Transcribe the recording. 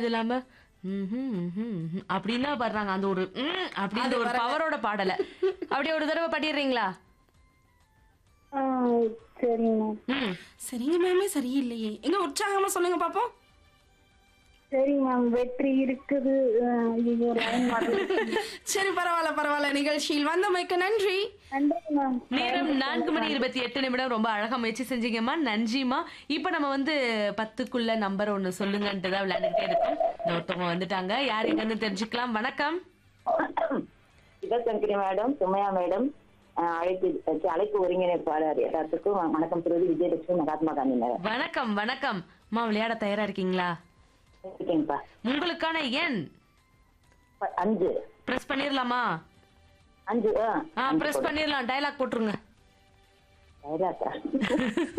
இது இல்லாம ம்ஹும், ம்ஹும், ம்ஹும் அப்படின்னு பாடுறாங்க அந்த ஒரு ம் அப்படின்ற ஒரு பவரோட பாடல அப்படியே ஒரு தடவை பாடிடுறீங்களா ஆ சரிங்க மேம் ம் சரிங்க மேமே சரியில்லையே எங்க உற்சாகமா சொல்லுங்க பாப்போம் சரிங்க மேம் வெற்றி இருக்குது ஆ, இது லைன் மாட்டேங்குது. சரி பரவாயில்ல பரவாயில்ல நிகழ்ச்சியில் வந்தமைக்கு நன்றி நன்றி மேம் நேரம் நான்கு மணி இருபத்தி எட்டு நிமிடம் ரொம்ப அழகா முயற்சி செஞ்சீங்கம்மா நன்றிம்மா இப்ப நம்ம வந்து பத்துக்குள்ள நம்பர் ஒண்ணு சொல்லுங்கன்ட்டு தான் விளையாண்டுட்டே இருக்கோம் இந்த ஒருத்தவங்க வந்துட்டாங்க யார் எங்கன்னு தெரிஞ்சுக்கலாம் வணக்கம் சிவசங்கரி மேடம் சுமையா மேடம் அஹ், அழைப்பு அஹ், அழைப்பு ஒருங்கிணைப்பாளர் எல்லாத்துக்கும் வணக்கம் திருவது விஜயலட்சுமி மகாத்மா காந்தி நகர் வணக்கம் வணக்கம் அம்மா விளையாட தயாரா இருக்கீங்களா இருக்கேங்கப்பா உங்களுக்கான எண் ப- அஞ்சு பிரஸ் பண்ணிரலாமா அஞ்சு ஆ ஆ பிரஸ் பண்ணிரலாம் டயலாக் போட்டுருங்க தைராக்கா